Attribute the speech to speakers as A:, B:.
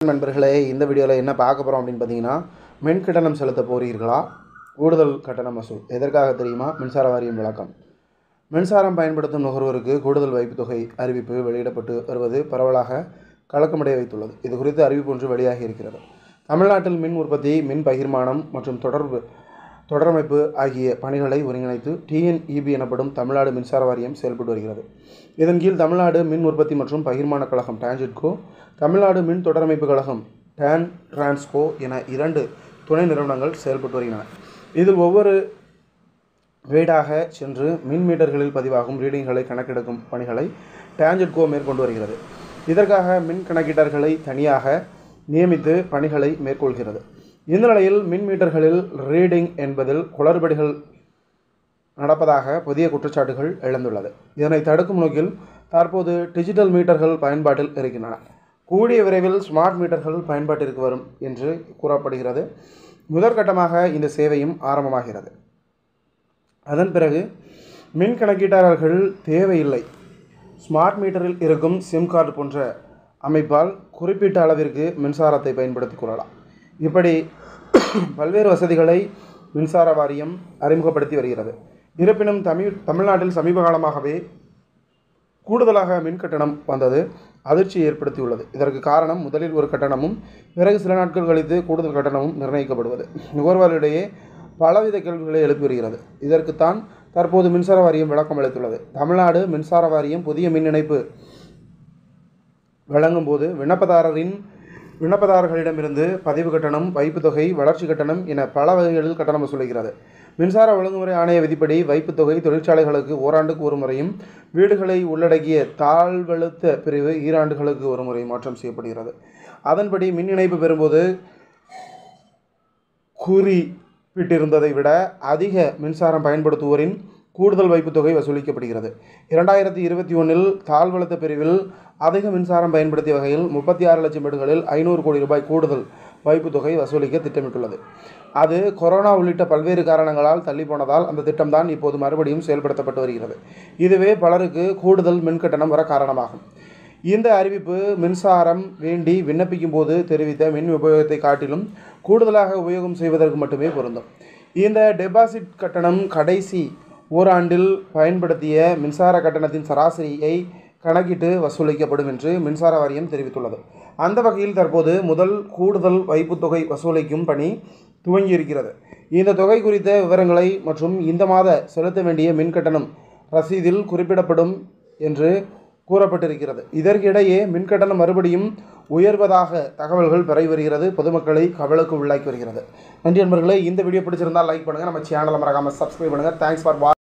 A: நண்பர்களே இந்த வீடியோவில் என்ன பார்க்க போகிறோம் அப்படின்னு பார்த்தீங்கன்னா மின் கட்டணம் செலுத்த போகிறீர்களா கூடுதல் கட்டணம் வசூல் எதற்காக தெரியுமா மின்சார வாரியம் விளக்கம் மின்சாரம் பயன்படுத்தும் நுகர்வோருக்கு கூடுதல் வைப்புத் தொகை அறிவிப்பு வெளியிடப்பட்டு வருவது பரவலாக கலக்கமடைய வைத்துள்ளது இது குறித்து அறிவிப்பு ஒன்று வெளியாகி இருக்கிறது தமிழ்நாட்டில் மின் உற்பத்தி மின் பகிர்மானம் மற்றும் தொடர்பு தொடரமைப்பு ஆகிய பணிகளை ஒருங்கிணைத்து டிஎன்இபி எனப்படும் தமிழ்நாடு மின்சார வாரியம் செயல்பட்டு வருகிறது இதன் கீழ் தமிழ்நாடு மின் உற்பத்தி மற்றும் பகிர்மான கழகம் டான்ஜெட்கோ தமிழ்நாடு மின் தொடரமைப்பு கழகம் டான் டிரான்ஸ்கோ என இரண்டு துணை நிறுவனங்கள் செயல்பட்டு வருகின்றன இதில் ஒவ்வொரு வீடாக சென்று மின் மீட்டர்களில் பதிவாகும் ரீடிங்களை கணக்கெடுக்கும் பணிகளை டான்ஜெட்கோ மேற்கொண்டு வருகிறது இதற்காக மின் கணக்கீட்டர்களை தனியாக நியமித்து பணிகளை மேற்கொள்கிறது இந்த நிலையில் மின் மீட்டர்களில் ரீடிங் என்பதில் குளறுபடிகள் நடப்பதாக புதிய குற்றச்சாட்டுகள் எழுந்துள்ளது இதனை தடுக்கும் நோக்கில் தற்போது டிஜிட்டல் மீட்டர்கள் பயன்பாட்டில் இருக்கின்றன கூடிய விரைவில் ஸ்மார்ட் மீட்டர்கள் பயன்பாட்டிற்கு வரும் என்று கூறப்படுகிறது முதற்கட்டமாக இந்த சேவையும் ஆரம்பமாகிறது அதன் பிறகு மின் கணக்கீட்டாளர்கள் தேவையில்லை ஸ்மார்ட் மீட்டரில் இருக்கும் சிம் கார்டு போன்ற அமைப்பால் குறிப்பிட்ட அளவிற்கு மின்சாரத்தை பயன்படுத்திக் கொள்ளலாம் இப்படி பல்வேறு வசதிகளை மின்சார வாரியம் அறிமுகப்படுத்தி வருகிறது இருப்பினும் தமிழ் தமிழ்நாட்டில் சமீப காலமாகவே கூடுதலாக மின் கட்டணம் வந்தது அதிர்ச்சி ஏற்படுத்தியுள்ளது இதற்கு காரணம் முதலில் ஒரு கட்டணமும் பிறகு சில நாட்கள் கழித்து கூடுதல் கட்டணமும் நிர்ணயிக்கப்படுவது நுகர்வோரிடையே பலவித கேள்விகளை எழுப்பி வருகிறது இதற்குத்தான் தற்போது மின்சார வாரியம் விளக்கம் அளித்துள்ளது தமிழ்நாடு மின்சார வாரியம் புதிய மின் இணைப்பு வழங்கும் போது விண்ணப்பதாரரின் விண்ணப்பதாரர்களிடமிருந்து பதிவு கட்டணம் வைப்புத் தொகை வளர்ச்சி கட்டணம் என பல வகைகளில் கட்டணம் வசூலிக்கிறது மின்சார ஒழுங்குமுறை ஆணைய விதிப்படி வைப்புத் தொகை தொழிற்சாலைகளுக்கு ஓராண்டுக்கு ஒரு முறையும் வீடுகளை உள்ளடக்கிய தாழ்வழுத்த பிரிவு ஈராண்டுகளுக்கு ஒரு முறை மாற்றம் செய்யப்படுகிறது அதன்படி மின் இணைப்பு பெறும்போது குறிப்பிட்டிருந்ததை விட அதிக மின்சாரம் பயன்படுத்துவோரின் கூடுதல் வைப்புத் தொகை வசூலிக்கப்படுகிறது இரண்டாயிரத்தி இருபத்தி ஒன்றில் தாழ்வழுத்த பிரிவில் அதிக மின்சாரம் பயன்படுத்திய வகையில் முப்பத்தி ஆறு லட்சம் வீடுகளில் ஐநூறு கோடி ரூபாய் கூடுதல் வைப்புத் தொகை வசூலிக்க திட்டமிட்டுள்ளது அது கொரோனா உள்ளிட்ட பல்வேறு காரணங்களால் தள்ளி போனதால் அந்த திட்டம்தான் இப்போது மறுபடியும் செயல்படுத்தப்பட்டு வருகிறது இதுவே பலருக்கு கூடுதல் மின் கட்டணம் வர காரணமாகும் இந்த அறிவிப்பு மின்சாரம் வேண்டி விண்ணப்பிக்கும் போது தெரிவித்த மின் உபயோகத்தை காட்டிலும் கூடுதலாக உபயோகம் செய்வதற்கு மட்டுமே பொருந்தும் இந்த டெபாசிட் கட்டணம் கடைசி ஓராண்டில் பயன்படுத்திய மின்சார கட்டணத்தின் சராசரியை கணக்கிட்டு வசூலிக்கப்படும் என்று மின்சார வாரியம் தெரிவித்துள்ளது அந்த வகையில் தற்போது முதல் கூடுதல் வைப்புத் தொகை வசூலிக்கும் பணி துவங்கியிருக்கிறது இந்த தொகை குறித்த விவரங்களை மற்றும் இந்த மாத செலுத்த வேண்டிய மின் கட்டணம் ரசீதில் குறிப்பிடப்படும் என்று கூறப்பட்டிருக்கிறது இதற்கிடையே மின் கட்டணம் மறுபடியும் உயர்வதாக தகவல்கள் பரவி வருகிறது பொதுமக்களை கவலுக்கு உள்ளாக்கி வருகிறது நன்றி நண்பர்களே இந்த வீடியோ பிடிச்சிருந்தால் லைக் பண்ணுங்கள் நம்ம சேனலை மறக்காமல் சப்ஸ்கிரைப் பண்ணுங்கள் தேங்க்ஸ் ஃபார் வா